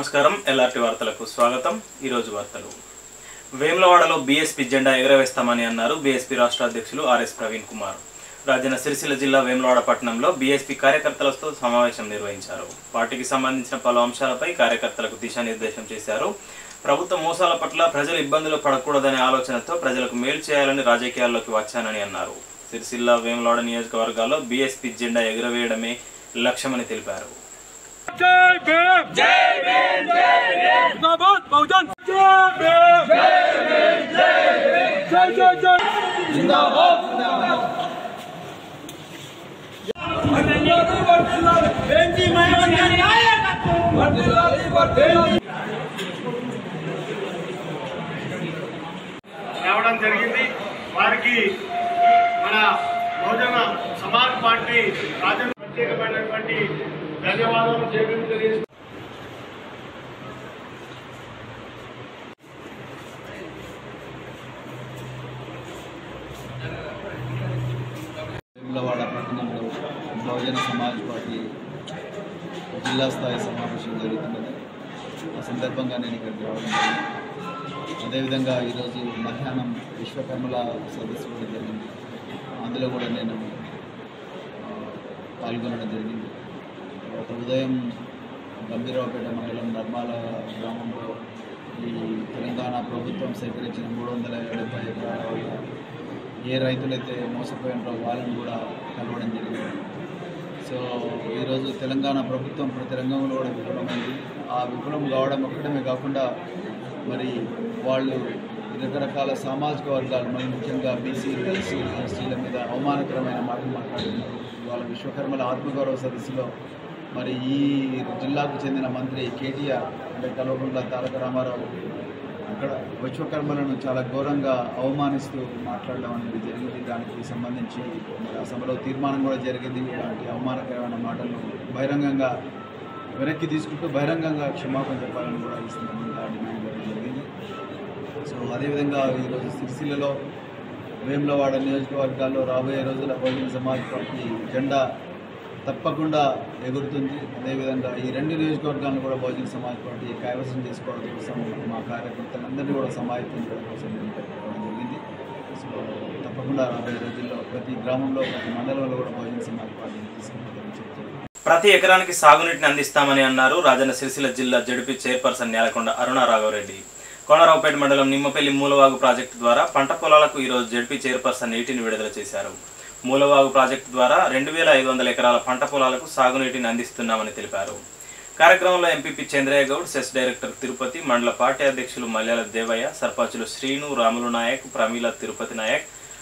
నమస్కారం ఎల్ఆర్టీ వార్తలకు స్వాగతం ఈరోజు వార్తలు వేములవాడలో బీఎస్పీ జెండా ఎగరవేస్తామని అన్నారు బీఎస్పీ రాష్ట్ర అధ్యక్షులు ఆర్ఎస్ ప్రవీణ్ కుమార్ రాజన్న సిరిసిల్ల జిల్లా వేములవాడ పట్టణంలో బీఎస్పీ కార్యకర్తలతో సమావేశం నిర్వహించారు పార్టీకి సంబంధించిన పలు అంశాలపై కార్యకర్తలకు దిశానిర్దేశం చేశారు ప్రభుత్వ మోసాల పట్ల ప్రజలు ఇబ్బందులు పడకూడదనే ఆలోచనతో ప్రజలకు మేలు చేయాలని రాజకీయాల్లోకి వచ్చానని అన్నారు సిరిసిల్ల వేములవాడ నియోజకవర్గాల్లో బీఎస్పీ జెండా ఎగురవేయడమే లక్ష్యమని తెలిపారు जय भीम जय भीम जय भीम जिंदाबाद बहुजन जय भीम जय भीम जय भीम जय जय जय जिंदाबाद రావడం జరిగింది వారికి మన బహుజన సమాజ్ పార్టీ రాజ్యం ప్రత్యేకమైనటువంటి ధన్యవాదాలు చేయడం తెలియజేస్తున్నాను వేములవాడ పట్టణంలో బహుజన సమాజ్ పార్టీ జిల్లా స్థాయి సమావేశం జరుగుతున్నది ఆ సందర్భంగా నేను ఇక్కడికి రావడం జరిగింది అదేవిధంగా ఈరోజు మధ్యాహ్నం విశ్వకర్మల సదస్సు కూడా జరిగింది అందులో కూడా నేను ఆ, పాల్గొనడం జరిగింది ఒక ఉదయం గంభీరావుపేట మండలం నర్మాల గ్రామంలో ఈ తెలంగాణ ప్రభుత్వం సేకరించిన మూడు వందల డెబ్బై ఎకరాల వల్ల ఏ రైతులైతే మోసపోయినారో వాళ్ళని కూడా కలవడం జరిగింది సో ఈరోజు తెలంగాణ ప్రభుత్వం ప్రతి రంగంలో కూడా విఫలమైంది ఆ విఫలం కావడం ఒక్కడమే కాకుండా మరి వాళ్ళు రకరకాల సామాజిక వర్గాలు మరి ముఖ్యంగా బీసీ ఎస్సీ ఎస్టీల మీద అవమానకరమైన మాటలు మాట్లాడుతున్నారు వాళ్ళ విశ్వకర్మల ఆత్మగౌరవ సదస్సులో మరి ఈ జిల్లాకు చెందిన మంత్రి కేటీఆర్ అంటే కల్వకుంట్ల తారక రామారావు అక్కడ విశ్వకర్మలను చాలా ఘోరంగా అవమానిస్తూ మాట్లాడడం అనేది జరిగింది దానికి సంబంధించి మరి ఆ సభలో తీర్మానం కూడా జరిగింది ఇలాంటి అవమానకరమైన మాటలను బహిరంగంగా వెనక్కి తీసుకుంటూ బహిరంగంగా క్షమాపణ చెప్పాలని కూడా ఈ సందర్భంగా డిమాండ్ చేయడం జరిగింది సో అదేవిధంగా ఈరోజు సిరిసిల్లలో వేములవాడ నియోజకవర్గాల్లో రాబోయే రోజుల బహుజన సమాజ్ పార్టీ జెండా తప్పకుండా ఎగురుతుంది అదేవిధంగా ఈ రెండు నియోజకవర్గాలను కూడా బహుజన సమాజ్ పార్టీ కైవసం చేసుకోవడం కోసం మా కార్యకర్తలందరినీ కూడా సమాయత్తం చేయడం కోసం నేను పెట్టుకోవడం జరిగింది సో తప్పకుండా రాబోయే రోజుల్లో ప్రతి గ్రామంలో ప్రతి మండలంలో కూడా బహుజన సమాజ్ పార్టీని తీసుకుంటుందని చెప్తున్నాను ప్రతి ఎకరానికి సాగునీటిని అందిస్తామని అన్నారు రాజన్న సిరిసిల్ల జిల్లా జడిపి చైర్పర్సన్ నేలకొండ అరుణ రాఘవరెడ్డి కోనరావుపేట మండలం నిమ్మపల్లి మూలవాగు ప్రాజెక్టు ద్వారా పంట పొలాలకు ఈరోజు జడ్పీ చైర్పర్సన్ నీటిని విడుదల చేశారు మూలవాగు ప్రాజెక్టు ద్వారా రెండు వేల ఐదు వందల ఎకరాల పంట పొలాలకు సాగునీటిని అందిస్తున్నామని తెలిపారు కార్యక్రమంలో MPP Chandraiah Goud cess director Tirupati మండల పార్టీ అధ్యక్షులు మల్యాల దేవయ్య సర్పంచులు శ్రీను రాములు నాయక్ ప్రమీల తిరుపతి నాయక్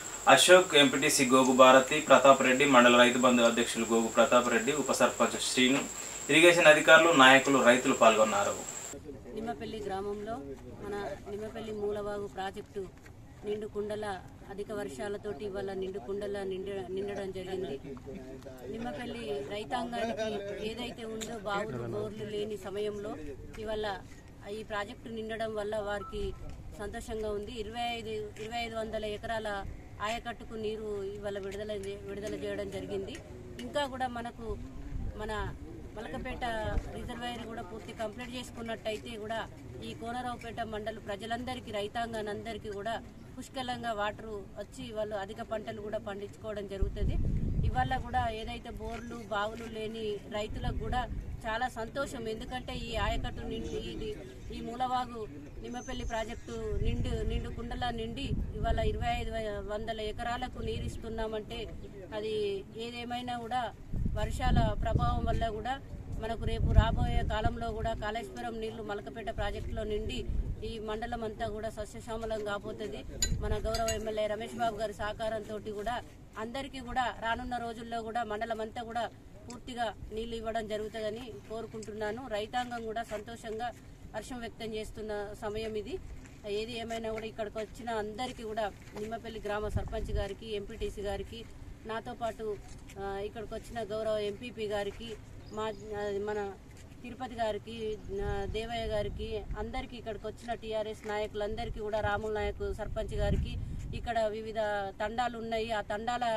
అశోక్ ఎంపీటీసీ గోగు భారతి ప్రతాప్ రెడ్డి మండల రైతు బంధు అధ్యక్షులు గోగు ప్రతాప్ రెడ్డి ఉప సర్పంచ్ శ్రీను ఇరిగేషన్ అధికారులు నాయకులు రైతులు పాల్గొన్నారు నిమ్మపల్లి గ్రామంలో మన నిమ్మపల్లి మూలవాగు ప్రాజెక్టు నిండు కుండల అధిక వర్షాలతోటి ఇవాళ నిండు కుండల నిండ నిండడం జరిగింది నిమ్మపల్లి రైతాంగానికి ఏదైతే ఉందో బావులు బోర్లు లేని సమయంలో ఇవాళ ఈ ప్రాజెక్టు నిండడం వల్ల వారికి సంతోషంగా ఉంది ఇరవై ఐదు ఇరవై ఐదు వందల ఎకరాల ఆయకట్టుకు నీరు ఇవాళ విడుదల చే- విడుదల చేయడం జరిగింది ఇంకా కూడా మనకు మన మలకపేట రిజర్వాయర్ కూడా పూర్తి కంప్లీట్ చేసుకున్నట్టయితే కూడా ఈ కోనరావుపేట మండల ప్రజలందరికీ రైతాంగానందరికీ కూడా పుష్కలంగా వాటర్ వచ్చి వాళ్ళు అధిక పంటలు కూడా పండించుకోవడం జరుగుతుంది ఇవాళ కూడా ఏదైతే బోర్లు బావులు లేని రైతులకు కూడా చాలా సంతోషం ఎందుకంటే ఈ ఆయకట్టు నిండి ఇది ఈ మూలవాగు నిమ్మపల్లి ప్రాజెక్టు నిండు నిండు కుండల నిండి ఇవాళ ఇరవై ఐదు వందల ఎకరాలకు నీరు ఇస్తున్నామంటే అది ఏదేమైనా కూడా వర్షాల ప్రభావం వల్ల కూడా మనకు రేపు రాబోయే కాలంలో కూడా కాళేశ్వరం నీళ్లు మలకపేట ప్రాజెక్టులో నిండి ఈ మండలం అంతా కూడా సస్యశ్యామలం కాబోతుంది మన గౌరవ ఎమ్మెల్యే రమేష్ బాబు గారి సహకారంతో కూడా అందరికీ కూడా రానున్న రోజుల్లో కూడా మండలం అంతా కూడా పూర్తిగా నీళ్లు ఇవ్వడం జరుగుతుందని కోరుకుంటున్నాను రైతాంగం కూడా సంతోషంగా హర్షం వ్యక్తం చేస్తున్న సమయం ఇది ఏది ఏమైనా కూడా ఇక్కడికి వచ్చిన అందరికీ కూడా నిమ్మపల్లి గ్రామ సర్పంచ్ గారికి ఎంపీటీసీ గారికి నాతో పాటు ఆ, ఇక్కడికి వచ్చిన గౌరవ ఎంపీపీ గారికి మా ఆ, మన తిరుపతి గారికి ఆ, దేవయ్య గారికి అందరికీ ఇక్కడికి వచ్చిన టీఆర్ఎస్ నాయకులందరికీ కూడా రాముల నాయక్ సర్పంచ్ గారికి ఇక్కడ వివిధ తండాలు ఉన్నాయి ఆ తండాల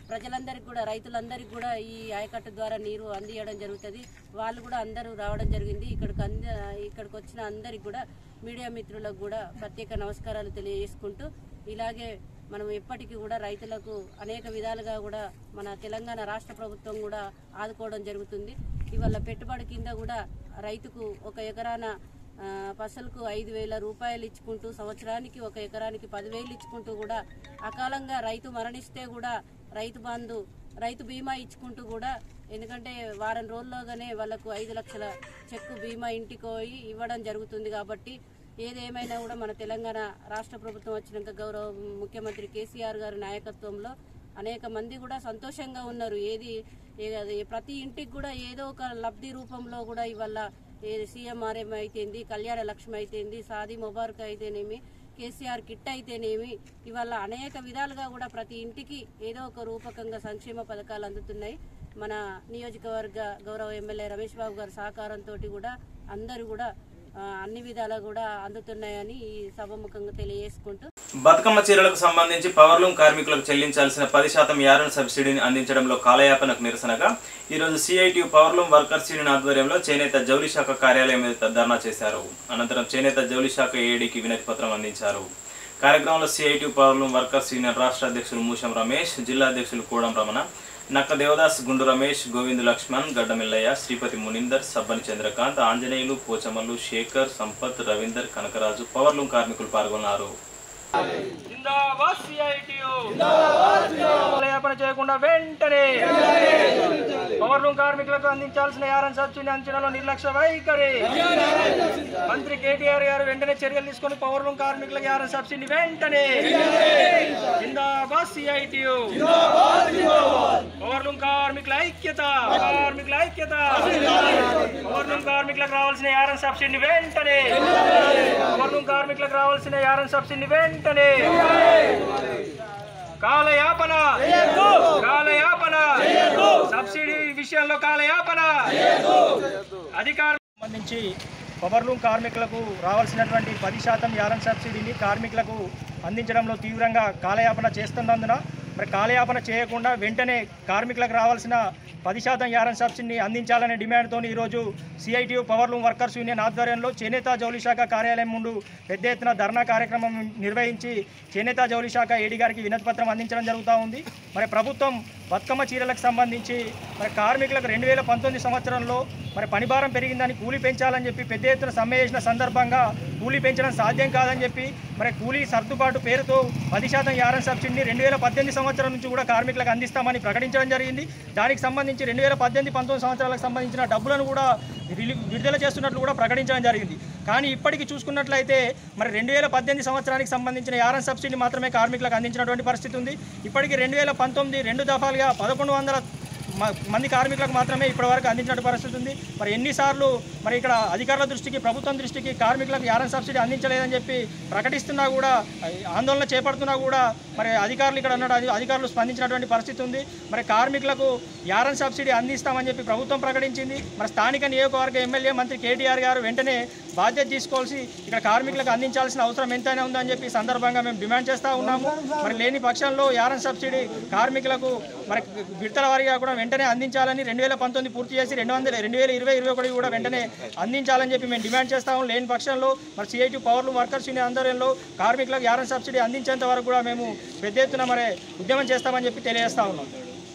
ప్రజలందరికీ కూడా రైతులందరికీ కూడా ఈ ఆయకట్టు ద్వారా నీరు అందియడం జరుగుతుంది వాళ్ళు కూడా అందరూ రావడం జరిగింది ఇక్కడికి అంద ఇక్కడికి వచ్చిన అందరికి కూడా మీడియా మిత్రులకు కూడా ప్రత్యేక నమస్కారాలు తెలియజేసుకుంటూ ఇలాగే మనం ఎప్పటికీ కూడా రైతులకు అనేక విధాలుగా కూడా మన తెలంగాణ రాష్ట్ర ప్రభుత్వం కూడా ఆదుకోవడం జరుగుతుంది ఇవాళ పెట్టుబడి కింద కూడా రైతుకు ఒక ఎకరాన ఆ, పసలకు ఐదు వేల రూపాయలు ఇచ్చుకుంటూ సంవత్సరానికి ఒక ఎకరానికి పదివేలు ఇచ్చుకుంటూ కూడా అకాలంగా రైతు మరణిస్తే కూడా రైతు బంధు రైతు బీమా ఇచ్చుకుంటూ కూడా ఎందుకంటే వారం రోజుల్లోగానే వాళ్ళకు ఐదు లక్షల చెక్కు బీమా ఇంటికి పోయి ఇవ్వడం జరుగుతుంది కాబట్టి ఏదేమైనా కూడా మన తెలంగాణ రాష్ట్ర ప్రభుత్వం వచ్చినాక గౌరవ ముఖ్యమంత్రి కేసీఆర్ గారి నాయకత్వంలో అనేక మంది కూడా సంతోషంగా ఉన్నారు ఏది ఏ- అది ప్రతి ఇంటికి కూడా ఏదో ఒక లబ్ధి రూపంలో కూడా ఇవాళ ఏది సీఎంఆర్ఎం అయితేంది కళ్యాణ లక్ష్మి అయితేంది సాది ముబారక్ అయితేనేమి కేసీఆర్ కిట్ అయితేనేమి ఇవాళ అనేక విధాలుగా కూడా ప్రతి ఇంటికి ఏదో ఒక రూపకంగా సంక్షేమ పథకాలు అందుతున్నాయి మన నియోజకవర్గ గౌరవ ఎమ్మెల్యే రమేష్ బాబు గారి సహకారంతో కూడా అందరూ కూడా ఆ, అన్ని విధాలా కూడా అందుతున్నాయని ఈ సభముఖంగా తెలియజేసుకుంటూ బతుకమ్మ చీరలకు సంబంధించి పవర్లూమ్ కార్మికులకు చెల్లించాల్సిన పది శాతం యారన్ సబ్సిడీని అందించడంలో కాలయాపనకు నిరసనగా ఈరోజు సిఐటి పవర్లూమ్ వర్కర్స్ యూనియన్ ఆధ్వర్యంలో చేనేత జౌలి శాఖ కార్యాలయం ఎదుట ధర్నా చేశారు అనంతరం చేనేత జౌలి శాఖ ఏడీకి వినతి పత్రం అందించారు కార్యక్రమంలో సిఐటి పవర్లూమ్ వర్కర్స్ యూనియన్ రాష్ట్ర అధ్యక్షులు మూషం రమేష్ జిల్లా అధ్యక్షులు కూడం రమణ నక్క దేవదాస్ గుండు రమేష్ గోవింద్ లక్ష్మణ్ గడ్డమిల్లయ్య శ్రీపతి మునిందర్ సబ్బని చంద్రకాంత్ ఆంజనేయులు పోచమల్లు శేఖర్ సంపత్ రవీందర్ కనకరాజు పవర్లూమ్ కార్మికులు పాల్గొన్నారు జిందాబాద్ సిఐటియు కాలయాపన చేయకుండా వెంటనే పవర్ రూమ్ కార్మికులకు అందించాల్సిన యారన్ సబ్సిడీ అంచనాలో నిర్లక్ష్య వైఖరి మంత్రి కేటీఆర్ గారు వెంటనే చర్యలు తీసుకొని పవర్ రూమ్ కార్మికులకు యారన్ సబ్సిడీ వెంటనే జిందాబాద్ సిఐటియు పవర్ రూమ్ కార్మికుల ఐక్యత కార్మికుల ఐక్యత పవర్ రూమ్ కార్మికులకు రావాల్సిన యారన్ సబ్సిడీ వెంటనే పవర్ రూమ్ కార్మికులకు రావాల్సిన యారన్ సబ్సిడీ వెంటనే కాలయాపన కాలయాపన సబ్సిడీ విషయంలో కాలయాపన అధికారులకు సంబంధించి పవర్లూమ్ కార్మికులకు రావాల్సినటువంటి పది శాతం యారన్ సబ్సిడీని కార్మికులకు అందించడంలో తీవ్రంగా కాలయాపన చేస్తున్నందున మరి కాలయాపన చేయకుండా వెంటనే కార్మికులకు రావాల్సిన పది శాతం యారన్ సబ్సిడీని అందించాలనే డిమాండ్తో ఈరోజు సిఐటియు పవర్లూమ్ వర్కర్స్ యూనియన్ ఆధ్వర్యంలో చేనేత జౌలి శాఖ కార్యాలయం ముందు పెద్ద ఎత్తున ధర్నా కార్యక్రమం నిర్వహించి చేనేత జౌలి శాఖ ఏడీ గారికి వినతి పత్రం అందించడం జరుగుతూ ఉంది మరి ప్రభుత్వం బతుకమ్మ చీరలకు సంబంధించి మరి కార్మికులకు రెండు వేల పంతొమ్మిది సంవత్సరంలో మరి పనిభారం పెరిగిందని కూలీ పెంచాలని చెప్పి పెద్ద ఎత్తున సమ్మె చేసిన సందర్భంగా కూలీ పెంచడం సాధ్యం కాదని చెప్పి మరి కూలీ సర్దుబాటు పేరుతో పది శాతం యారన్ సబ్సిడీని రెండు వేల పద్దెనిమిది సంవత్సరం నుంచి కూడా కార్మికులకు అందిస్తామని ప్రకటించడం జరిగింది దానికి సంబంధించి రెండు వేల పద్దెనిమిది పంతొమ్మిది సంవత్సరాలకు సంబంధించిన డబ్బులను కూడా రిలీ- విడుదల చేస్తున్నట్లు కూడా ప్రకటించడం జరిగింది కానీ ఇప్పటికి చూసుకున్నట్లయితే మరి రెండు వేల పద్దెనిమిది సంవత్సరానికి సంబంధించిన యారన్ సబ్సిడీ మాత్రమే కార్మికులకు అందించినటువంటి పరిస్థితి ఉంది ఇప్పటికి రెండు వేల పంతొమ్మిది రెండు దఫాలుగా పదకొండు వందల మ- మంది కార్మికులకు మాత్రమే ఇప్పటివరకు అందించినట్టు పరిస్థితి ఉంది మరి ఎన్నిసార్లు మరి ఇక్కడ అధికారుల దృష్టికి ప్రభుత్వం దృష్టికి కార్మికులకు యారన్ సబ్సిడీ అందించలేదని చెప్పి ప్రకటిస్తున్నా కూడా ఐ- ఆందోళన చేపడుతున్నా కూడా మరి అధికారులు ఇక్కడ ఉన్న అధి- అధికారులు స్పందించినటువంటి పరిస్థితి ఉంది మరి కార్మికులకు యారన్ సబ్సిడీ అందిస్తామని చెప్పి ప్రభుత్వం ప్రకటించింది మరి స్థానిక నియోజకవర్గ ఎమ్మెల్యే మంత్రి కేటీఆర్ గారు వెంటనే బాధ్యత తీసుకోవాల్సి ఇక్కడ కార్మికులకు అందించాల్సిన అవసరం ఎంతైనా ఉందని చెప్పి ఈ సందర్భంగా మేము డిమాండ్ చేస్తూ ఉన్నాము మరి లేని పక్షంలో యారన్ సబ్సిడీ కార్మికులకు మరి విడతల వారీగా కూడా వెంటనే అందించాలని రెండు వేల పంతొమ్మిది పూర్తి చేసి రెండు వందల రెండు వేల ఇరవై ఇరవై ఒకటి కూడా వెంటనే అందించాలని చెప్పి మేము డిమాండ్ చేస్తాము లేని పక్షంలో మరి సిఐటి పవర్లు వర్కర్స్ యూనియన్ ఆధ్వర్యంలో కార్మికులకు యారన్ సబ్సిడీ అందించేంత వరకు కూడా మేము పెద్ద ఎత్తున మరి ఉద్యమం చేస్తామని చెప్పి తెలియజేస్తా ఉన్నాం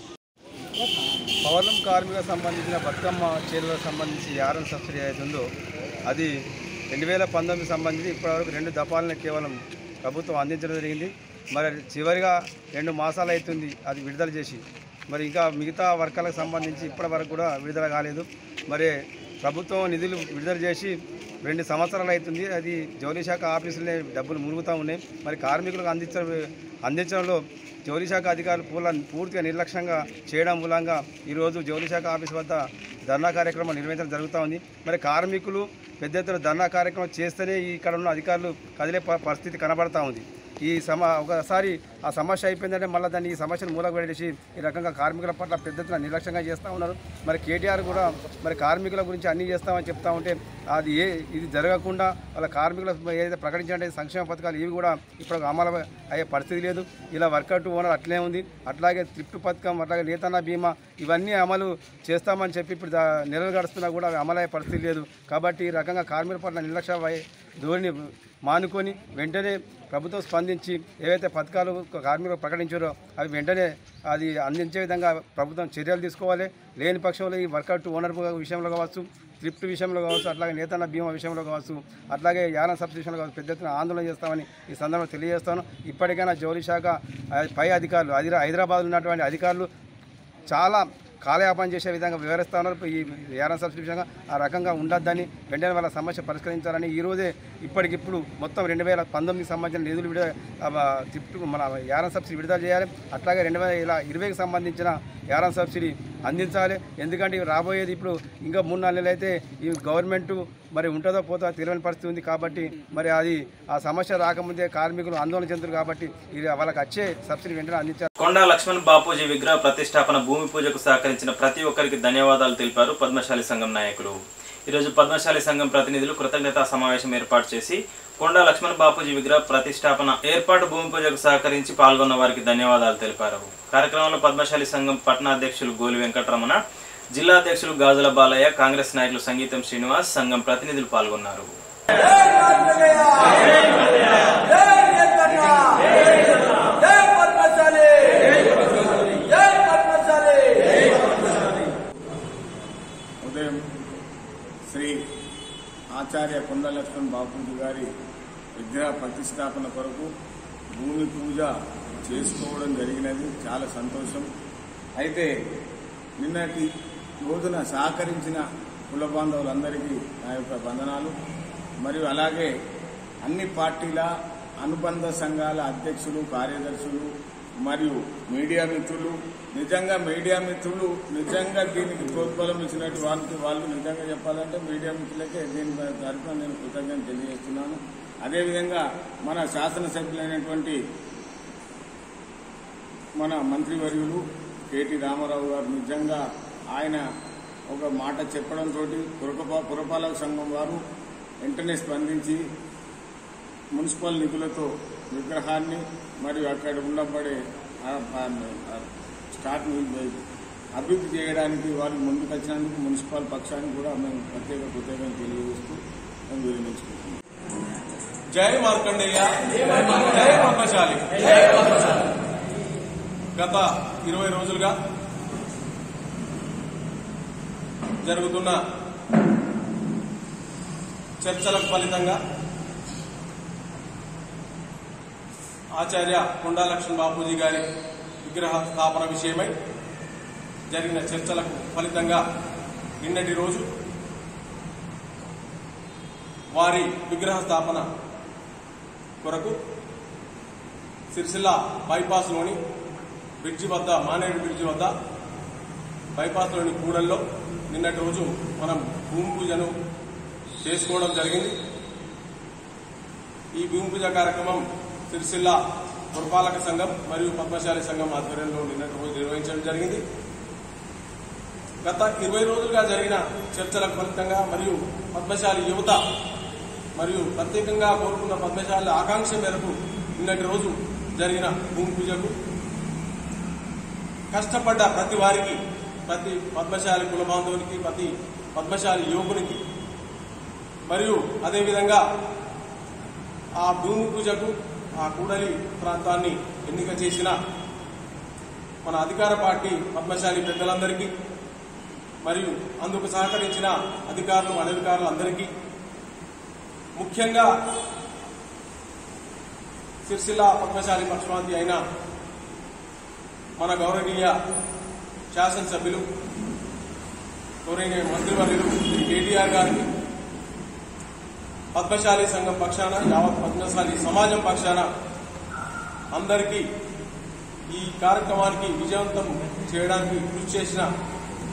పవర్లం కార్మికులకు సంబంధించిన బతుకమ్మ చీరలకు సంబంధించి యారన్ సబ్సిడీ ఏదైతే ఉందో అది రెండు వేల పంతొమ్మిది సంబంధించి ఇప్పటివరకు రెండు దఫాలను కేవలం ప్రభుత్వం అందించడం జరిగింది మరి చివరిగా రెండు మాసాలు అవుతుంది అది విడుదల చేసి మరి ఇంకా మిగతా వర్గాలకు సంబంధించి ఇప్పటి వరకు కూడా విడుదల కాలేదు మరి ప్రభుత్వం నిధులు విడుదల చేసి రెండు సంవత్సరాలు అవుతుంది అది జౌలి శాఖ ఆఫీసులనే డబ్బులు మురుగుతూ ఉన్నాయి మరి కార్మికులకు అందించడం అందించడంలో జౌలి శాఖ అధికారులు పూల పూర్తిగా నిర్లక్ష్యంగా చేయడం మూలంగా ఈరోజు జౌలి శాఖ ఆఫీస్ వద్ద ధర్నా కార్యక్రమం నిర్వహించడం జరుగుతూ ఉంది మరి కార్మికులు పెద్ద ఎత్తున ధర్నా కార్యక్రమం చేస్తేనే ఈ ఇక్కడ ఉన్న అధికారులు కదిలే ప- పరిస్థితి కనబడతా ఉంది ఈ సమ ఒకసారి ఆ సమస్య అయిపోయిందంటే మళ్ళీ దాన్ని ఈ సమస్యను మూలకు పెట్టేసి ఈ రకంగా కార్మికుల పట్ల పెద్ద ఎత్తున నిర్లక్ష్యంగా చేస్తూ ఉన్నారు మరి కేటీఆర్ కూడా మరి కార్మికుల గురించి అన్నీ చేస్తామని చెప్తా ఉంటే అది ఏ ఇది జరగకుండా వాళ్ళ కార్మికుల ఏదైతే ప్రకటించాలంటే సంక్షేమ పథకాలు ఇవి కూడా ఇప్పుడు అమలు అయ్యే పరిస్థితి లేదు ఇలా వర్కౌట్ ఓనర్ అట్లే ఉంది అట్లాగే త్రిప్ట్ పథకం అట్లాగే నేతన్న బీమా ఇవన్నీ అమలు చేస్తామని చెప్పి ఇప్పుడు దా- నెలలు గడుస్తున్నా కూడా అవి అమలయ్యే పరిస్థితి లేదు కాబట్టి ఈ రకంగా కార్మికుల పట్ల నిర్లక్ష్య వై- ధోరణి మానుకొని వెంటనే ప్రభుత్వం స్పందించి ఏవైతే పథకాలు కార్మికులు ప్రకటించారో అవి వెంటనే అది అందించే విధంగా ప్రభుత్వం చర్యలు తీసుకోవాలి లేని పక్షంలో ఈ వర్కౌట్ ఓనర్ విషయంలో కావచ్చు త్రిప్ట్ విషయంలో కావచ్చు అట్లాగే నేతన్న బీమా విషయంలో కావచ్చు అట్లాగే యాన సబ్సిడీ విషయంలో కావచ్చు పెద్ద ఎత్తున ఆందోళన చేస్తామని ఈ సందర్భంగా తెలియజేస్తాను ఇప్పటికైనా జౌలి శాఖ ఆ, పై అధికారులు హైదరా హైదరాబాద్లో ఉన్నటువంటి అధికారులు చాలా కాలయాపన చేసే విధంగా వివరిస్తా ఉన్నారు ఈ యారన్ సబ్సిడీ విషయంగా ఆ రకంగా ఉండొద్దని వెంటనే వాళ్ళ సమస్య పరిష్కరించాలని ఈ రోజే ఇప్పటికిప్పుడు మొత్తం రెండు వేల పంతొమ్మిదికి సంబంధించిన నిధులు విడుదల ఆ, తిప్పు మన యారన్ సబ్సిడీ విడుదల చేయాలి అట్లాగే రెండు వేల ఇరవైకి సంబంధించిన యారన్ సబ్సిడీ అందించాలి ఎందుకంటే ఇవి రాబోయేది ఇప్పుడు ఇంకా మూడు నాలుగు నెలలు అయితే ఈ గవర్నమెంట్ మరి ఉంటుందో పోతుందో తెలియని పరిస్థితి ఉంది కాబట్టి మరి అది ఆ సమస్య రాకముందే కార్మికులు ఆందోళన చెందుతారు కాబట్టి ఇది వాళ్ళకి వచ్చే సబ్సిడీ వెంటనే అందించాలి కొండా లక్ష్మణ్ బాపూజీ విగ్రహ ప్రతిష్టాపన భూమి పూజకు సహకరించిన ప్రతి ఒక్కరికి ధన్యవాదాలు తెలిపారు పద్మశాలి సంఘం నాయకులు ఈరోజు పద్మశాలి సంఘం ప్రతినిధులు కృతజ్ఞతా సమావేశం ఏర్పాటు చేసి కొండా లక్ష్మణ్ బాపూజీ విగ్రహ ప్రతిష్టాపన ఏర్పాటు భూమి పూజకు సహకరించి పాల్గొన్న వారికి ధన్యవాదాలు తెలిపారు కార్యక్రమంలో పద్మశాలి సంఘం పట్టణ అధ్యక్షులు గోలి వెంకటరమణ జిల్లా అధ్యక్షులు గాజుల బాలయ్య కాంగ్రెస్ నాయకులు సంగీతం శ్రీనివాస్ సంఘం ప్రతినిధులు పాల్గొన్నారు ఉదయం శ్రీ ఆచార్య కొండలక్ష్మణ్ బాపూజీ గారి విగ్రహ ప్రతిష్టాపన కొరకు భూమి పూజ చేసుకోవడం జరిగినది చాలా సంతోషం అయితే నిన్నటి రోజున సహకరించిన కుల బాంధవులందరికీ నా యొక్క వందనాలు మరియు అలాగే అన్ని పార్టీల అనుబంధ సంఘాల అధ్యక్షులు కార్యదర్శులు మరియు మీడియా మిత్రులు నిజంగా మీడియా మిత్రులు నిజంగా దీనికి ప్రోత్బలం ఇచ్చినట్టు వాళ్ళకి వాళ్ళు నిజంగా చెప్పాలంటే మీడియా మిత్రులకే దీని తరఫున నేను కృతజ్ఞత తెలియజేస్తున్నాను అదేవిధంగా మన శాసనసభ్యులైనటువంటి మన మంత్రివర్యులు కేటీ రామారావు గారు నిజంగా ఆయన ఒక మాట చెప్పడంతో పురపా పురపాలక సంఘం వారు వెంటనే స్పందించి మున్సిపల్ నిధులతో విగ్రహాన్ని మరియు అక్కడ ఉండబడే ఆ- ఆ- ఆ స్టాక్ అభివృద్ధి చేయడానికి వారు ముందుకు వచ్చినందుకు మున్సిపల్ పక్షానికి కూడా మేము ప్రత్యేక కృతజ్ఞత తెలియజేస్తూ మేము విరమించుకుంటున్నాం జై మార్కండేయ జై పద్మశాలి గత ఇరవై రోజులుగా జరుగుతున్న చర్చలకు ఫలితంగా ఆచార్య కొండా లక్ష్మణ్ బాపూజీ గారి విగ్రహ స్థాపన విషయమై జరిగిన చర్చలకు ఫలితంగా నిన్నటి రోజు వారి విగ్రహ స్థాపన కొరకు సిరిసిల్ల బైపాస్లోని బ్రిడ్జి వద్ద మానేరు బ్రిడ్జి వద్ద బైపాస్లోని కూడల్లో నిన్నటి రోజు మనం భూమి పూజను చేసుకోవడం జరిగింది ఈ భూమి పూజ కార్యక్రమం సిరిసిల్ల పురపాలక సంఘం మరియు పద్మశాలి సంఘం ఆధ్వర్యంలో నిన్నటి రోజు నిర్వహించడం జరిగింది గత ఇరవై రోజులుగా జరిగిన చర్చలకు ఫలితంగా మరియు పద్మశాలి యువత మరియు ప్రత్యేకంగా కోరుకున్న పద్మశాలి ఆకాంక్ష మేరకు నిన్నటి రోజు జరిగిన భూమి పూజకు కష్టపడ్డ ప్రతి వారికి ప్రతి పద్మశాలి కుల బాంధవునికి ప్రతి పద్మశాలి యువకునికి మరియు అదేవిధంగా ఆ భూమి పూజకు ఆ కూడలి ప్రాంతాన్ని ఎన్నిక చేసిన మన అధికార పార్టీ పద్మశాలి పెద్దలందరికీ మరియు అందుకు సహకరించిన అధికారులు అనధికారులందరికీ ముఖ్యంగా సిరిసిల్ల పద్మశాలి పక్షపాతి అయిన మన గౌరవనీయ శాసనసభ్యులు గౌరవనీయ మంత్రివర్యులు శ్రీ కేటీఆర్ గారికి పద్మశాలి సంఘం పక్షాన యావత్ పద్మశాలి సమాజం పక్షాన అందరికీ ఈ కార్యక్రమానికి విజయవంతం చేయడానికి కృషి చేసిన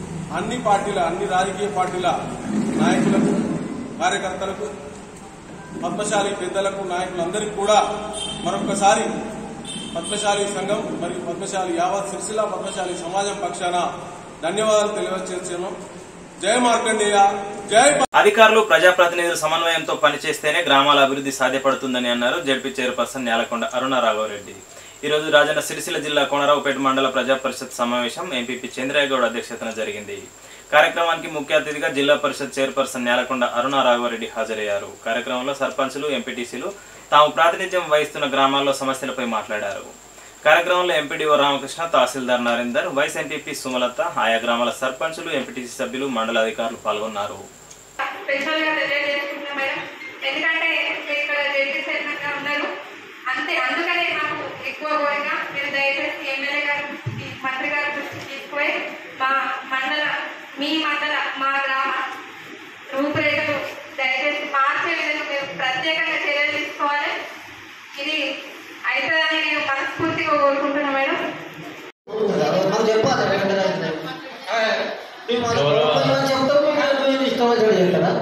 అన్ని పార్టీల అన్ని రాజకీయ పార్టీల నాయకులకు కార్యకర్తలకు పద్మశాలి పెద్దలకు నాయకులందరికీ కూడా మరొకసారి పద్మశాలి సంఘం మరియు పద్మశాలి యావత్ సిరిసిల్ల పద్మశాలి సమాజం పక్షాన ధన్యవాదాలు తెలియజేస్తున్నాం జయ మార్కండేయ జై అధికారులు ప్రజాప్రతినిధుల సమన్వయంతో పనిచేస్తేనే గ్రామాల అభివృద్ధి సాధ్యపడుతుందని అన్నారు జడ్పీ చైర్పర్సన్ నేలకొండ అరుణ రాఘవరెడ్డి ఈ రోజు రాజన్న సిరిసిల్ల జిల్లా కోనరావుపేట మండల ప్రజా పరిషత్ సమావేశం ఎంపీపీ చంద్రయ్యగౌడ్ అధ్యక్షతన జరిగింది కార్యక్రమానికి ముఖ్య అతిథిగా జిల్లా పరిషత్ చైర్పర్సన్ నేలకొండ అరుణ రాఘవరెడ్డి హాజరయ్యారు కార్యక్రమంలో సర్పంచులు ఎంపీటీసీలు తాము ప్రాతినిధ్యం వహిస్తున్న గ్రామాల్లో సమస్యలపై మాట్లాడారు కార్యక్రమంలో MPDO Ramakrishna tahsildar Narender vice MPP Sumalatha ఆయా గ్రామాల సర్పంచులు ఎంపీటీసీ సభ్యులు మండల అధికారులు పాల్గొన్నారు స్పెషల్ గా తెలియజేసుకుంటున్నా మేడం ఎందుకంటే మీరు ఇక్కడ జడ్జి చైర్మన్ గా ఉన్నారు అంతే అందుకనే నాకు ఎక్కువ కోరిక మీరు దయచేసి ఎమ్మెల్యే గారి దృష్టికి మంత్రి గారి దృష్టికి తీసుకుపోయి మా మండల మీ మండల మా గ్రామ రూపురేఖలు దయచేసి మార్చే విధంగా మీరు ప్రత్యేకంగా చర్యలు తీసుకోవాలి ఇది అవుతుందని నేను మనస్ఫూర్తిగా కోరుకుంటున్నా మేడం మాకు చెప్పాలి వెంటనే మేము అది ప్రభుత్వం చెప్తాము మీరు మీరు ఇష్టం వచ్చినట్టు చెప్తారా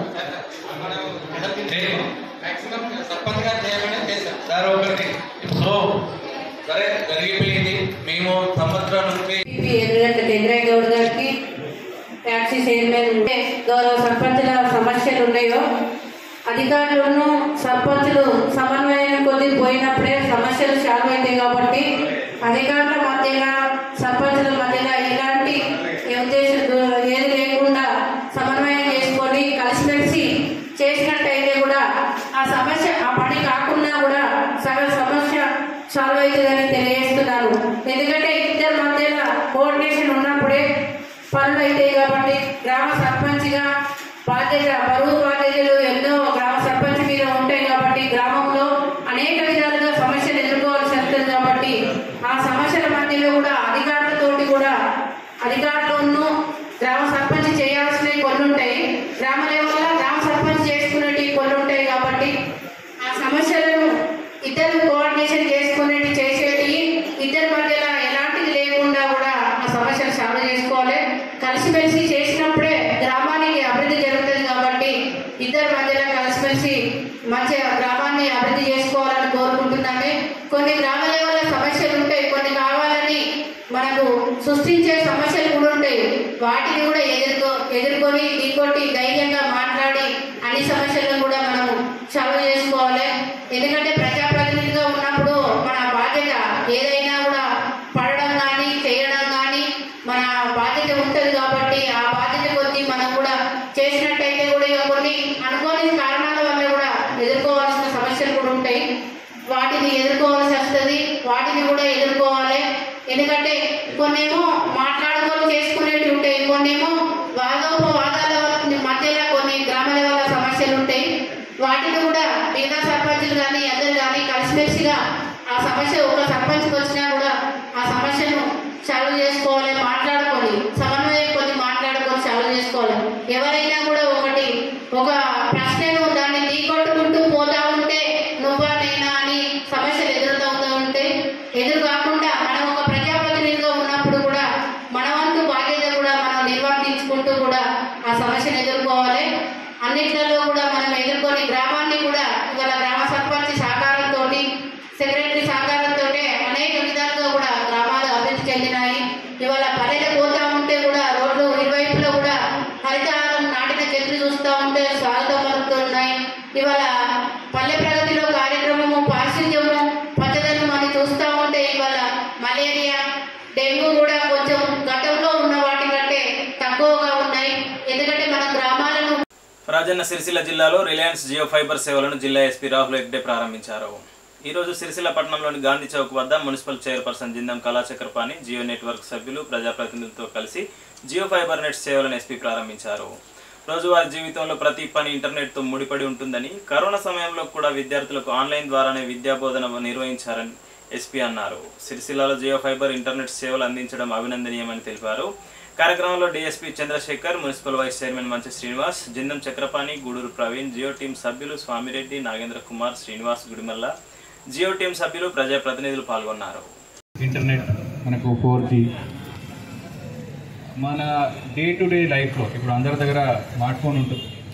సర్పంచ్ గారు చేయమని చేశాం సార్ ఒకటి సో సరే జరిగిపోయింది మేము సంవత్సరం నుంచి ఎదురంటే చంద్రయ్య గౌడ్ గారికి ట్యాక్సీ చైర్మన్ ఉంటే గౌరవ సర్పంచుల సమస్యలు ఉన్నాయో అధికారులను సర్పంచులు సమన్వయం కొద్ది పోయినప్పుడే సమస్యలు సాల్వ్ అవుతాయి కాబట్టి అధికారుల మధ్యన సర్పంచుల మధ్యన ఇలాంటి ఉద్దేశం ఏది లేకుండా సమన్వయం చేసుకొని కలిసిమెలిసి చేసినట్టయితే కూడా ఆ సమస్య ఆ పని కాకుండా కూడా సగం సమస్య సాల్వ్ అవుతుందని తెలియజేస్తున్నారు ఎందుకంటే ఇద్దరి మధ్యన కోఆర్డినేషన్ ఉన్నప్పుడే పనులు అవుతాయి కాబట్టి గ్రామ సర్పంచ్గా బాధ్యత బరువు బాధ్యతలు ఎన్నో గ్రామ సర్పంచ్ మీద ఉంటాయి కాబట్టి గ్రామంలో అనేక విధాలుగా సమస్యలు ఎదుర్కోవాల్సి వస్తుంది కాబట్టి ఆ సమస్యల మధ్యలో కూడా అధికారులతోటి కూడా అధికారులను గ్రామ సర్పంచ్ చేయాల్సినవి కొన్ని ఉంటాయి గ్రామ లెవెల్లో గ్రామ సర్పంచ్ చేసుకునేవి కొన్ని ఉంటాయి కాబట్టి ఆ సమస్యలను ఇద్దరు కోఆర్డినేషన్ చేసుకునేవి చేసేటి ఇద్దరి మధ్యలో ఎలాంటిది లేకుండా కూడా ఆ సమస్యను సాల్వ్ చేసుకోవాలి కలిసిమెలిసి చేసినప్పుడే గ్రామానికి అభివృద్ధి జరుగుతుంది కాబట్టి ఇద్దరి మధ్యలో కలిసిమెలిసి మంచిగా గ్రామాన్ని అభివృద్ధి చేసుకోవాలని కోరుకుంటున్నాను కొన్ని గ్రామ లెవెల్లో సమస్యలు ఉంటాయి కొన్ని కావాలని మనకు సృష్టించే సమస్యలు కూడా ఉంటాయి వాటిని కూడా ఎదుర్కో ఎదుర్కొని ఇంకోటి ధైర్యంగా మాట్లాడి అన్ని సమస్యలను కూడా మనం సాల్వ్ చేసుకోవాలి ఎందుకంటే ప్రజాప్రతినిధిగా ఉన్నప్పుడు మన బాధ్యత ఏదైనా కూడా పడడం కానీ చేయడం కానీ మన బాధ్యత ఉంటుంది కాబట్టి ఆ బాధ్యత కొద్దీ మనం కూడా చేసినట్టయితే కూడా ఇక కొన్ని అనుకోని కారణాల వల్ల కూడా ఎదుర్కోవాల్సిన సమస్యలు కూడా ఉంటాయి వాటిని ఎదుర్కోవాల్సి వస్తుంది వాటిని కూడా ఎదుర్కోవాలి ఎందుకంటే కొన్నేమో మాట్లాడుకొని చేసుకునేవి ఉంటాయి కొన్నేమో వాదోపవాదాల మధ్యలో కొన్ని గ్రామ లెవెల్ సమస్యలు ఉంటాయి వాటిని కూడా మిగతా సర్పంచులు కానీ అందరు కానీ కలిసిమెలిసిగా ఆ సమస్య ఒక సర్పంచ్కి వచ్చినా కూడా ఆ సమస్యను సాల్వ్ చేసుకోవాలి మాట్లాడుకొని సమన్వయం కొన్ని మాట్లాడుకొని సాల్వ్ చేసుకోవాలి ఎవరైనా కూడా ఒకటి ఒక ప్రశ్నను దాన్ని ఢీకొట్టుకుంటూ పోతా ఉంటే నువ్వా నేనా అని సమస్యలు ఎదురవుతూ ఉంటే ఎదురు కాకుండా మనం ఒక ప్రజాప్రతినిధిగా ఉన్నప్పుడు కూడా మన వంతు బాధ్యత కూడా మనం నిర్వర్తించుకుంటూ కూడా ఆ సమస్యను ఎదుర్కోవాలి అన్నిట్లలో కూడా మనం ఎదుర్కొని గ్రామాన్ని కూడా ఇవాళ గ్రామ సర్పంచ్ సహకారంతో సెక్రటరీ సహకారంతో అనేక విధాలుగా కూడా గ్రామాలు అభివృద్ధి చెందినాయి ఇవాళ పల్లెలు పోతా ఉంటే కూడా రోడ్లు ఇరువైపులో కూడా హరితహారం నాటిన చెట్లు చూస్తూ ఉంటే స్వాగతం పలుకుతున్నాయి ఇవాళ పల్లె ప్రగతిలో కార్యక్రమము పారిశుద్ధ్యము పచ్చదనం అని చూస్తూ ఉంటే ఇవాళ మలేరియా డెంగ్యూ కూడా కొంచెం గతంలో ఉన్న వాటి కంటే తక్కువగా ఉన్నాయి ఎందుకంటే మన గ్రామాలను రాజన్న సిరిసిల్ల జిల్లాలో రిలయన్స్ జియో ఫైబర్ సేవలను జిల్లా ఎస్పీ రాహుల్ హెగ్డే ప్రారంభించారు ఈ రోజు సిరిసిల్ల పట్టణంలోని గాంధీ చౌక్ వద్ద municipal chairperson Jindam Kala Chakrapani Jio network సభ్యులు ప్రజాప్రతినిధులతో కలిసి జియో ఫైబర్ నెట్ సేవలను ఎస్పీ ప్రారంభించారు రోజువారీ జీవితంలో ప్రతి పని ఇంటర్నెట్తో ముడిపడి ఉంటుందని కరోనా సమయంలో కూడా విద్యార్థులకు ఆన్లైన్ ద్వారానే విద్యా బోధన నిర్వహించారని ఎస్పీ అన్నారు సిరిసిల్లాలో జియో ఫైబర్ ఇంటర్నెట్ సేవలు అందించడం అభినందనీయమని తెలిపారు కార్యక్రమంలో DSP Chandrasekhar municipal vice chairman Manchi Srinivas Jindam Chakrapani Gudur Praveen Jio team సభ్యులు స్వామిరెడ్డి నాగేంద్ర కుమార్ శ్రీనివాస్ గుడిమల్ల జియో టీం సభ్యులు ప్రజాప్రతినిధులు పాల్గొన్నారు ఇంటర్నెట్ మనకు ఫోర్ జీ మన డే టు డే లైఫ్లో ఇప్పుడు అందరి దగ్గర స్మార్ట్ ఫోన్ ఉంటుంది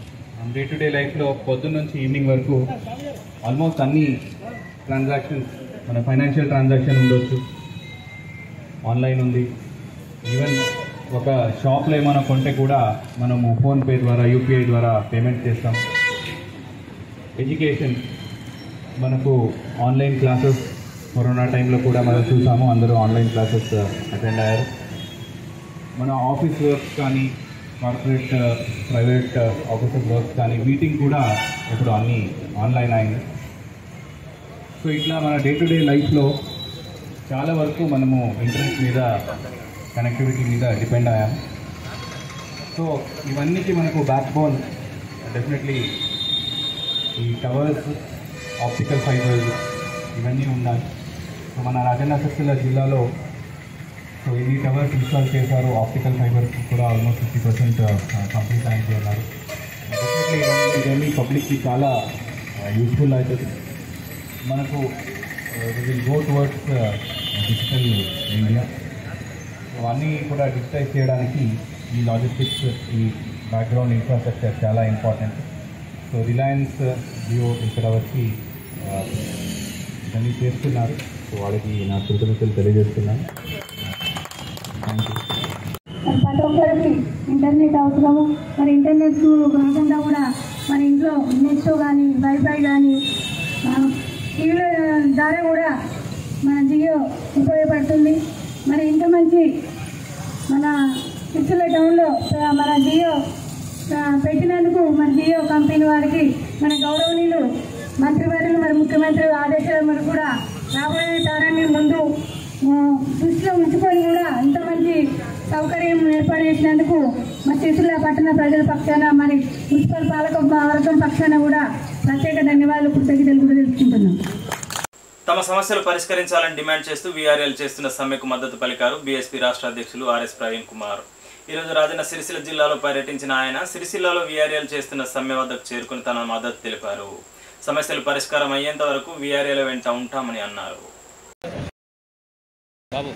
డే టు డే లైఫ్లో పొద్దున్న నుంచి ఈవినింగ్ వరకు ఆల్మోస్ట్ అన్ని ట్రాన్సాక్షన్స్ మన ఫైనాన్షియల్ ట్రాన్సాక్షన్ ఉండొచ్చు ఆన్లైన్ ఉంది ఈవెన్ ఒక షాప్లో ఏమైనా కొంటే కూడా మనము ఫోన్పే ద్వారా యూపీఐ ద్వారా పేమెంట్ చేస్తాం ఎడ్యుకేషన్ మనకు ఆన్లైన్ క్లాసెస్ కరోనా టైంలో కూడా మనం చూసాము అందరూ ఆన్లైన్ క్లాసెస్ అటెండ్ అయ్యారు మన ఆఫీస్ వర్క్ కానీ కార్పొరేట్ ప్రైవేట్ ఆఫీసెస్ వర్క్ కానీ మీటింగ్ కూడా ఇప్పుడు అన్నీ ఆన్లైన్ అయింది సో ఇట్లా మన డే టు డే లైఫ్లో చాలా వరకు మనము ఇంటర్నెట్ మీద కనెక్టివిటీ మీద డిపెండ్ అయ్యాం సో ఇవన్నీకి మనకు బ్యాక్ బోన్ డెఫినెట్లీ ఈ టవర్స్ ఆప్టికల్ ఫైబర్స్ ఇవన్నీ ఉండాలి సో మన రాజన్న సిరిసిల్ల జిల్లాలో సో ఎన్ని టవర్స్ ఇన్స్టాల్ చేశారు ఆప్టికల్ ఫైబర్స్ కూడా ఆల్మోస్ట్ ఫిఫ్టీ పర్సెంట్ కంప్లీట్ అయింది అన్నారు డెఫినెట్లీ ఇవన్నీ ఇవన్నీ పబ్లిక్కి చాలా యూస్ఫుల్ అవుతుంది మనకు will go towards digital India so అన్నీ కూడా డిజిటైజ్ చేయడానికి ఈ లాజిస్టిక్స్ ఈ బ్యాక్గ్రౌండ్ ఇన్ఫ్రాస్ట్రక్చర్ చాలా ఇంపార్టెంట్ సో రిలయన్స్ జియో ఇక్కడ వచ్చి ఆ, ఇవన్నీ చేస్తున్నారు సో వాళ్ళకి నా కృతజ్ఞతలు తెలియజేస్తున్నాను థ్యాంక్ యూ మరి ప్రతి ఒక్కరికి ఇంటర్నెట్ అవసరము మరి ఇంటర్నెట్ కాకుండా కూడా మన ఇంట్లో నెట్ కానీ వైఫై కానీ టీవీల ద్వారా కూడా మన జియో ఉపయోగపడుతుంది మరి ఇంత మంచి మన సిరిసిల్ల టౌన్లో ఆ, మన జియో ఆ, పెట్టినందుకు మన జియో కంపెనీ వారికి మన గౌరవనీయులు మంత్రివర్యులు మరి ముఖ్యమంత్రి ఆదేశాల మేరకు కూడా రాబోయే తరాన్ని ముందు ఆ, దృష్టిలో ఉంచుకొని కూడా ఇంత మంచి సౌకర్యం ఏర్పాటు చేసినందుకు మా సిరిసిల్ల పట్టణ ప్రజల పక్షాన మరి మున్సిపల్ పాలక వర్గం పక్షాన కూడా ప్రత్యేక ధన్యవాదాలు కృతజ్ఞతలు కూడా తెలుసుకుంటున్నాం తమ సమస్యలు పరిష్కరించాలని డిమాండ్ చేస్తూ వీఆర్ఎల్ చేస్తున్న సమ్మెకు మద్దతు పలికారు బీఎస్పీ రాష్ట్ర అధ్యక్షులు ఆర్ఎస్ ప్రవీణ్ కుమార్ ఈ రోజు రాజన్న సిరిసిల్ల జిల్లాలో పర్యటించిన ఆయన సిరిసిల్లలో వీఆర్ఎల్ చేస్తున్న సమ్మె వద్దకు చేరుకుని తన మద్దతు తెలిపారు సమస్యలు పరిష్కారం అయ్యేంత వరకు వీఆర్ఎల్ వెంట ఉంటామని అన్నారు బాబు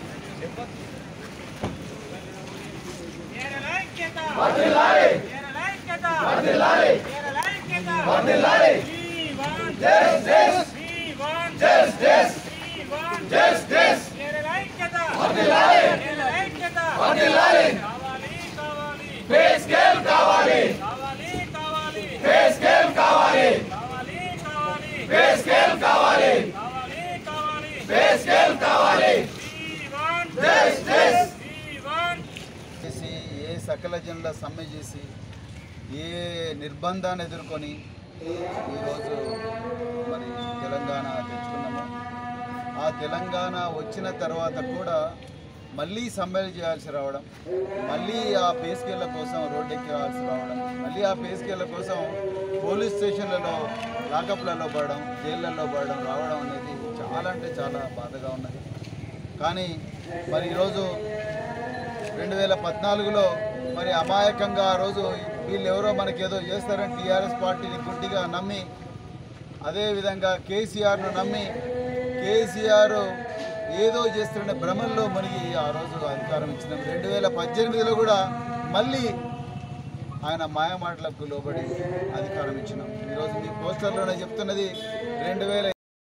చేసి ఏ సకల జనుల సమ్మె చేసి ఏ నిర్బంధాన్ని ఎదుర్కొని ఈరోజు మరి తెలంగాణ తెచ్చుకున్నాము ఆ తెలంగాణ వచ్చిన తర్వాత కూడా మళ్ళీ సమ్మెలు చేయాల్సి రావడం మళ్ళీ ఆ పే స్కేళ్ల కోసం రోడ్డెక్కి రావాల్సి రావడం మళ్ళీ ఆ పే స్కేళ్ల కోసం పోలీస్ స్టేషన్లలో లాకప్లలో పడడం జైళ్ళల్లో పడడం రావడం అనేది చాలా అంటే చాలా బాధగా ఉన్నది కానీ మరి ఈరోజు రెండు వేల పద్నాలుగులో మరి అమాయకంగా ఆ రోజు వీళ్ళు ఎవరో మనకి ఏదో చేస్తారని టీఆర్ఎస్ పార్టీని గుడ్డిగా నమ్మి అదేవిధంగా కేసీఆర్ను నమ్మి కేసీఆర్ ఏదో చేస్తున్న భ్రమల్లో మునిగి ఆ రోజు అధికారం ఇచ్చినాం రెండు వేల పద్దెనిమిదిలో కూడా మళ్ళీ ఆయన మాయమాటలకు లోబడి అధికారం ఇచ్చినాం ఈరోజు మీ పోస్టర్లోనే చెప్తున్నది రెండు వేల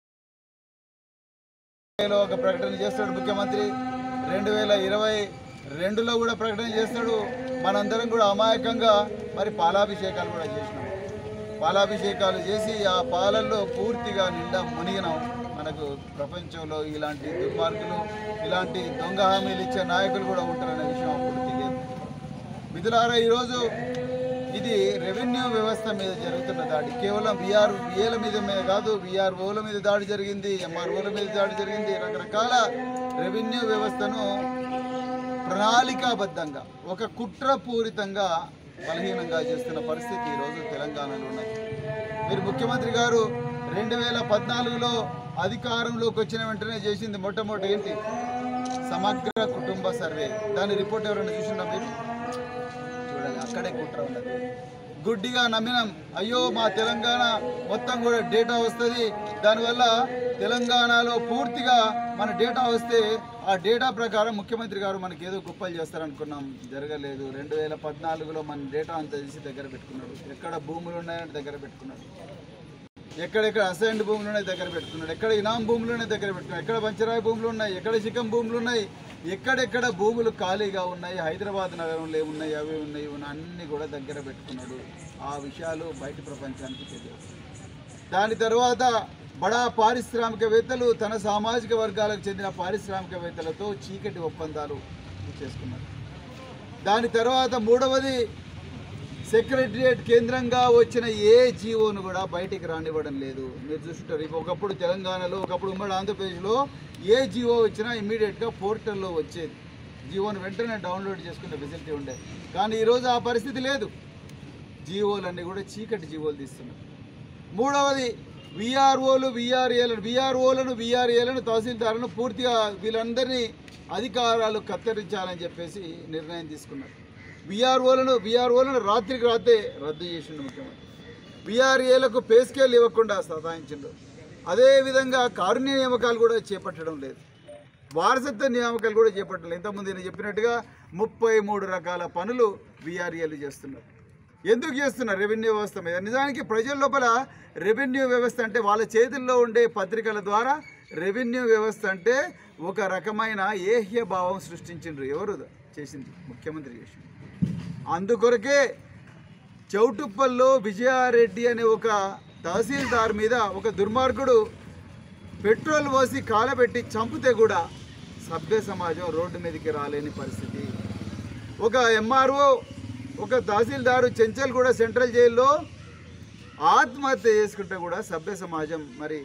లో ఒక ప్రకటన చేస్తాడు ముఖ్యమంత్రి రెండు వేల ఇరవై రెండులో కూడా ప్రకటన చేస్తాడు మనందరం కూడా అమాయకంగా మరి పాలాభిషేకాలు కూడా చేసినాం పాలాభిషేకాలు చేసి ఆ పాలల్లో పూర్తిగా నిండా మునిగినాం మనకు ప్రపంచంలో ఇలాంటి దుర్మార్గులు ఇలాంటి దొంగ హామీలు ఇచ్చే నాయకులు కూడా ఉంటారనే విషయం అప్పుడు తెలియదు మిథులారా ఈరోజు ఇది రెవెన్యూ వ్యవస్థ మీద జరుగుతున్న దాడి కేవలం విఆర్ విఏల మీద మీద కాదు విఆర్ఓల మీద దాడి జరిగింది ఎంఆర్ఓల మీద దాడి జరిగింది రకరకాల రెవెన్యూ వ్యవస్థను ప్రణాళికాబద్ధంగా ఒక కుట్రపూరితంగా బలహీనంగా చేస్తున్న పరిస్థితి ఈరోజు తెలంగాణలో ఉన్నది మీరు ముఖ్యమంత్రి గారు రెండు వేల పద్నాలుగులో అధికారంలోకి వచ్చిన వెంటనే చేసింది మొట్టమొదటి ఏంటి సమగ్ర కుటుంబ సర్వే దాని రిపోర్ట్ ఎవరైనా చూసినా మీరు చూడండి అక్కడే కుట్ర ఉన్నది గుడ్డిగా నమ్మినాం అయ్యో మా తెలంగాణ మొత్తం కూడా డేటా వస్తుంది దానివల్ల తెలంగాణలో పూర్తిగా మన డేటా వస్తే ఆ డేటా ప్రకారం ముఖ్యమంత్రి గారు మనకి ఏదో గుప్పలు చేస్తారనుకున్నాం జరగలేదు రెండు వేల పద్నాలుగులో మన డేటా అంతా తీసి దగ్గర పెట్టుకున్నాడు ఎక్కడ భూములు ఉన్నాయని దగ్గర పెట్టుకున్నాడు ఎక్కడెక్కడ అసైన్డ్ భూములు ఉన్నాయి దగ్గర పెట్టుకున్నాడు ఎక్కడ ఇనాం భూములు ఉన్నాయి దగ్గర పెట్టుకున్నాడు ఎక్కడ పంచరాయి భూములు ఉన్నాయి ఎక్కడ చికం భూములు ఉన్నాయి ఎక్కడెక్కడ భూములు ఖాళీగా ఉన్నాయి హైదరాబాద్ నగరంలో ఏమున్నాయి అవి ఉన్నాయి ఇవి ఉన్నాయి అన్నీ కూడా దగ్గర పెట్టుకున్నాడు ఆ విషయాలు బయట ప్రపంచానికి తెలియదు దాని తర్వాత బడా పారిశ్రామికవేత్తలు తన సామాజిక వర్గాలకు చెందిన పారిశ్రామికవేత్తలతో చీకటి ఒప్పందాలు చేసుకున్నారు దాని తర్వాత మూడవది సెక్రటరియట్ కేంద్రంగా వచ్చిన ఏ జీవోను కూడా బయటికి రానివ్వడం లేదు మీరు చూస్తుంటారు ఇప్పుడు ఒకప్పుడు తెలంగాణలో ఒకప్పుడు ఉమ్మడి ఆంధ్రప్రదేశ్లో ఏ జీవో వచ్చినా ఇమీడియట్గా పోర్టల్లో వచ్చేది జీవోను వెంటనే డౌన్లోడ్ చేసుకునే ఫెసిలిటీ ఉండే కానీ ఈరోజు ఆ పరిస్థితి లేదు జీవోలన్నీ కూడా చీకటి జీవోలు తీస్తున్నారు మూడవది విఆర్ఓలు విఆర్ఏలను విఆర్ఓలను విఆర్ఏలను తహసీల్దారులను పూర్తిగా వీళ్ళందరినీ అధికారాలు కత్తిరించాలని చెప్పేసి నిర్ణయం తీసుకున్నారు విఆర్ఓలను విఆర్ఓలను రాత్రికి రాత్రే రద్దు చేసిండు ముఖ్యమంత్రి విఆర్ఏలకు పే స్కేల్ ఇవ్వకుండా సతాయించిండు అదేవిధంగా కారుణ్య నియామకాలు కూడా చేపట్టడం లేదు వారసత్వ నియామకాలు కూడా చేపట్టలేదు ఇంతకుముందు నేను చెప్పినట్టుగా ముప్పై మూడు రకాల పనులు విఆర్ఏలు చేస్తున్నారు ఎందుకు చేస్తున్నారు రెవెన్యూ వ్యవస్థ మీద నిజానికి ప్రజల లోపల రెవెన్యూ వ్యవస్థ అంటే వాళ్ళ చేతుల్లో ఉండే పత్రికల ద్వారా రెవెన్యూ వ్యవస్థ అంటే ఒక రకమైన ఏహ్య భావం సృష్టించిండ్రు ఎవరు చేసింది ముఖ్యమంత్రి చేసింది అందుకొరకే చౌటుప్పల్లో విజయారెడ్డి అనే ఒక తహసీల్దార్ మీద ఒక దుర్మార్గుడు పెట్రోల్ పోసి కాలబెట్టి చంపితే కూడా సభ్య సమాజం రోడ్డు మీదకి రాలేని పరిస్థితి ఒక ఎంఆర్ఓ ఒక తహసీల్దారు చెంచల్గూడ సెంట్రల్ జైల్లో ఆత్మహత్య చేసుకుంటే కూడా సభ్య సమాజం మరి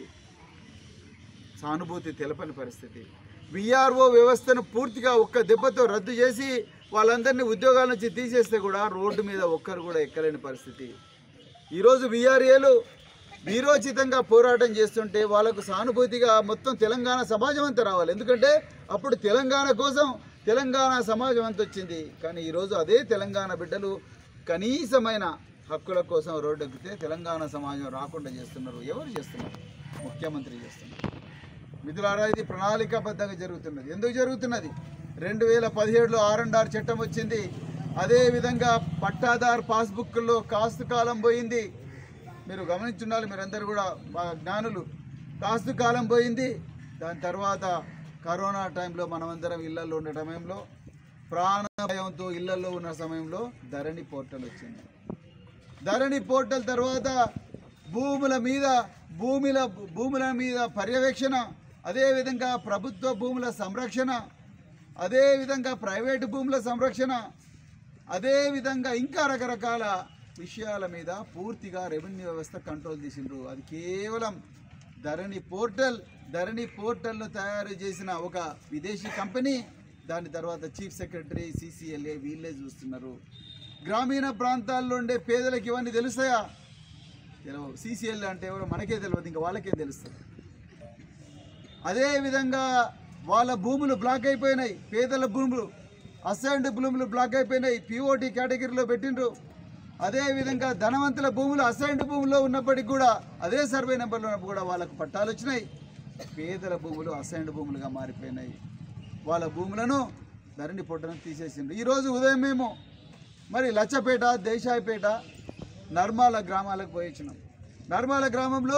సానుభూతి తెలపని పరిస్థితి విఆర్ఓ వ్యవస్థను పూర్తిగా ఒక్క దెబ్బతో రద్దు చేసి వాళ్ళందరినీ ఉద్యోగాల నుంచి తీసేస్తే కూడా రోడ్డు మీద ఒక్కరు కూడా ఎక్కలేని పరిస్థితి ఈరోజు విఆర్ఏలు వీరోచితంగా పోరాటం చేస్తుంటే వాళ్ళకు సానుభూతిగా మొత్తం తెలంగాణ సమాజం అంతా రావాలి ఎందుకంటే అప్పుడు తెలంగాణ కోసం తెలంగాణ సమాజం అంతా వచ్చింది కానీ ఈరోజు అదే తెలంగాణ బిడ్డలు కనీసమైన హక్కుల కోసం రోడ్డు ఎక్కితే తెలంగాణ సమాజం రాకుండా చేస్తున్నారు ఎవరు చేస్తున్నారు ముఖ్యమంత్రి చేస్తున్నారు మిథులారా ఇది ప్రణాళికాబద్ధంగా జరుగుతున్నది ఎందుకు జరుగుతున్నది రెండు వేల పదిహేడులో ఆర్ అండ్ ఆర్ చట్టం వచ్చింది అదేవిధంగా పట్టాదార్ పాస్బుక్లో కాస్తు కాలం పోయింది మీరు గమనించుండాలి మీరందరూ కూడా మా జ్ఞానులు కాస్తు కాలం పోయింది దాని తర్వాత కరోనా టైంలో మనమందరం ఇళ్లలో ఉండే సమయంలో ప్రాణ భయంతో ఇళ్లలో ఉన్న సమయంలో ధరణి పోర్టల్ వచ్చింది ధరణి పోర్టల్ తర్వాత భూముల మీద భూముల భూముల మీద పర్యవేక్షణ అదేవిధంగా ప్రభుత్వ భూముల సంరక్షణ అదేవిధంగా ప్రైవేటు భూముల సంరక్షణ అదేవిధంగా ఇంకా రకరకాల విషయాల మీద పూర్తిగా రెవెన్యూ వ్యవస్థ కంట్రోల్ చేసిండ్రు అది కేవలం ధరణి పోర్టల్ ధరణి పోర్టల్ను తయారు చేసిన ఒక విదేశీ కంపెనీ దాని తర్వాత చీఫ్ సెక్రటరీ సీసీఎల్ఏ వీళ్ళే చూస్తున్నారు గ్రామీణ ప్రాంతాల్లో ఉండే పేదలకు ఇవన్నీ తెలుస్తాయా తెలియవు సీసీఎల్ అంటే ఎవరో మనకే తెలియదు ఇంకా వాళ్ళకే తెలుస్తుంది అదేవిధంగా వాళ్ళ భూములు బ్లాక్ అయిపోయినాయి పేదల భూములు అసైన్డ్ భూములు బ్లాక్ అయిపోయినాయి పిఓటి కేటగిరీలో పెట్టిండ్రు అదేవిధంగా ధనవంతుల భూములు అసైన్డ్ భూముల్లో ఉన్నప్పటికీ కూడా అదే సర్వే నెంబర్లో ఉన్నప్పుడు కూడా వాళ్ళకు పట్టాలు వచ్చినాయి పేదల భూములు అసైన్డ్ భూములుగా మారిపోయినాయి వాళ్ళ భూములను ధరణి పొట్టను తీసేసిండ్రు ఈరోజు ఉదయం మేము మరి లచ్చపేట దేశాయిపేట నర్మాల గ్రామాలకు పోయి వచ్చినాం నర్మాల గ్రామంలో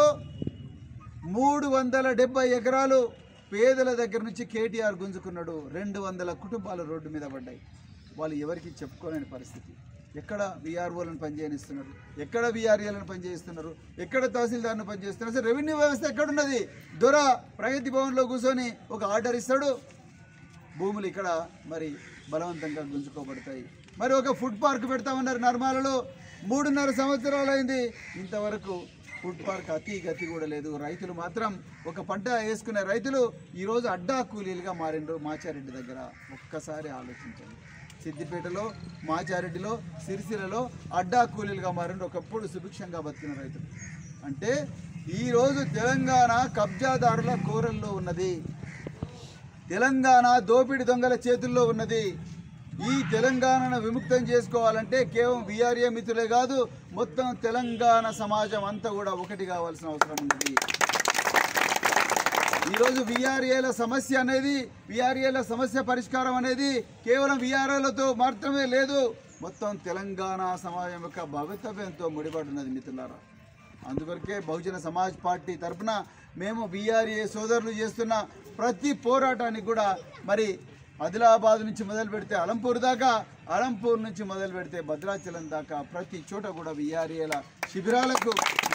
మూడు వందల డెబ్బై ఎకరాలు పేదల దగ్గర నుంచి కేటీఆర్ గుంజుకున్నాడు రెండు వందల కుటుంబాలు రోడ్డు మీద పడ్డాయి వాళ్ళు ఎవరికి చెప్పుకోలేని పరిస్థితి ఎక్కడ విఆర్ఓలను పనిచేయనిస్తున్నారు ఎక్కడ విఆర్ఏలను పనిచేయిస్తున్నారు ఎక్కడ తహసీల్దార్ను పనిచేస్తున్నారు అసలు రెవెన్యూ వ్యవస్థ ఎక్కడున్నది దొర ప్రగతి భవన్లో కూర్చొని ఒక ఆర్డర్ ఇస్తాడు భూములు ఇక్కడ మరి బలవంతంగా గుంజుకోబడతాయి మరి ఒక ఫుడ్ పార్క్ పెడతామన్నారు నర్మాలలో మూడున్నర సంవత్సరాలు అయింది ఇంతవరకు ఫుడ్ పార్క్ అతి గతి కూడా లేదు రైతులు మాత్రం ఒక పంట వేసుకునే రైతులు ఈరోజు అడ్డా కూలీలుగా మారిండ్రు మాచారెడ్డి దగ్గర ఒక్కసారి ఆలోచించండి సిద్దిపేటలో మాచారెడ్డిలో సిరిసిలలో అడ్డా కూలీలుగా మారిండ్రు ఒకప్పుడు సుభిక్షంగా బతికిన రైతులు అంటే ఈరోజు తెలంగాణ కబ్జాదారుల కోరల్లో ఉన్నది తెలంగాణ దోపిడి దొంగల చేతుల్లో ఉన్నది ఈ తెలంగాణను విముక్తం చేసుకోవాలంటే కేవలం విఆర్ఏ మిత్రులే కాదు మొత్తం తెలంగాణ సమాజం అంతా కూడా ఒకటి కావాల్సిన అవసరం ఉన్నది ఈరోజు విఆర్ఏల సమస్య అనేది విఆర్ఏల సమస్య పరిష్కారం అనేది కేవలం విఆర్ఏలతో మాత్రమే లేదు మొత్తం తెలంగాణ సమాజం యొక్క భవితవ్యంతో ముడిపడి ఉన్నది మిత్రులారా అందుకొరకే బహుజన సమాజ్ పార్టీ తరఫున మేము బీఆర్ఏ సోదరులు చేస్తున్న ప్రతి పోరాటానికి కూడా మరి ఆదిలాబాద్ నుంచి మొదలు పెడితే అలంపూర్ దాకా అలంపూర్ నుంచి మొదలు పెడితే భద్రాచలం దాకా ప్రతి చోట కూడా విఆర్ఏల శిబిరాలకు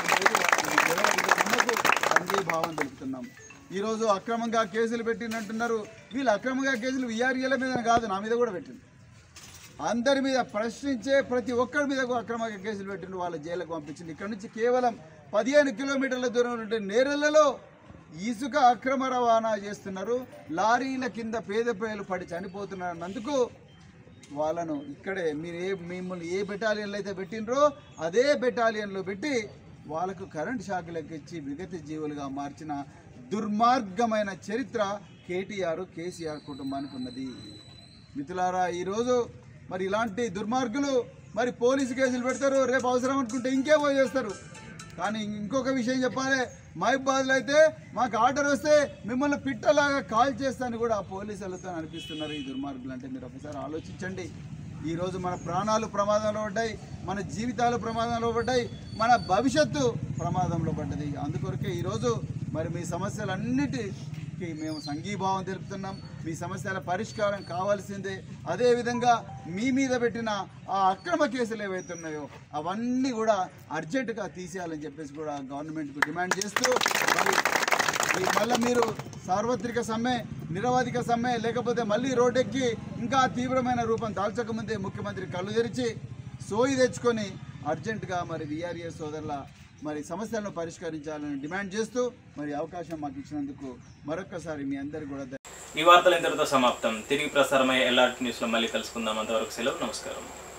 సంఘీభావం తెలుపుతున్నాం ఈరోజు అక్రమంగా కేసులు పెట్టినట్టున్నారు వీళ్ళు అక్రమంగా కేసులు విఆర్ఏల మీద కాదు నా మీద కూడా పెట్టింది అందరి మీద ప్రశ్నించే ప్రతి ఒక్కరి మీద కూడా అక్రమంగా కేసులు పెట్టిండు వాళ్ళ జైలుకు పంపించింది ఇక్కడ నుంచి కేవలం పదిహేను కిలోమీటర్ల దూరం ఉండే నేరెళ్లలో ఇసుక అక్రమ రవాణా చేస్తున్నారు లారీల కింద పేద ప్రజలు పడి చనిపోతున్నందుకు వాళ్ళను ఇక్కడే మీరు ఏ మిమ్మల్ని ఏ బెటాలియన్లో అయితే పెట్టినరో అదే బెటాలియన్లో పెట్టి వాళ్ళకు కరెంట్ షాకులకు ఇచ్చి విగత జీవులుగా మార్చిన దుర్మార్గమైన చరిత్ర కేటీఆర్ కేసీఆర్ కుటుంబానికి ఉన్నది మిత్రులారా ఈరోజు మరి ఇలాంటి దుర్మార్గులు మరి పోలీసు కేసులు పెడతారు రేపు అవసరం అనుకుంటే ఇంకేమో చేస్తారు కానీ ఇంకొక విషయం చెప్పాలి మహబాద్లో అయితే మాకు ఆర్డర్ వస్తే మిమ్మల్ని పిట్టలాగా కాల్ చేస్తాను కూడా ఆ పోలీసులతో అనిపిస్తున్నారు ఈ దుర్మార్గులు అంటే మీరు ఒకసారి ఆలోచించండి ఈరోజు మన ప్రాణాలు ప్రమాదంలో పడ్డాయి మన జీవితాలు ప్రమాదంలో పడ్డాయి మన భవిష్యత్తు ప్రమాదంలో పడ్డది అందుకొరకే ఈరోజు మరి మీ సమస్యలన్నిటికీ మేము సంఘీభావం తెలుపుతున్నాం మీ సమస్యల పరిష్కారం కావాల్సిందే అదేవిధంగా మీ మీద పెట్టిన ఆ అక్రమ కేసులు ఏవైతే ఉన్నాయో అవన్నీ కూడా అర్జెంటుగా తీసేయాలని చెప్పేసి కూడా గవర్నమెంట్కు డిమాండ్ చేస్తూ మరి ఈ మళ్ళీ మీరు సార్వత్రిక సమ్మె నిరవధిక సమ్మె లేకపోతే మళ్ళీ రోడ్డెక్కి ఇంకా తీవ్రమైన రూపం దాల్చకముందే ముఖ్యమంత్రి కళ్ళు తెరిచి సోయి తెచ్చుకొని అర్జెంటుగా మరి విఆర్ఏ సోదరుల మరి సమస్యలను పరిష్కరించాలని డిమాండ్ చేస్తూ మరి అవకాశం మాకు ఇచ్చినందుకు మరొక్కసారి మీ అందరికీ కూడా ధన్య- ఈ వార్తలు ఇంతటితో సమాప్తం తిరిగి ప్రసారమయ్యే ఎల్ఆర్టీ న్యూస్లో మళ్ళీ కలుసుకుందాం అంతవరకు సెలవు నమస్కారం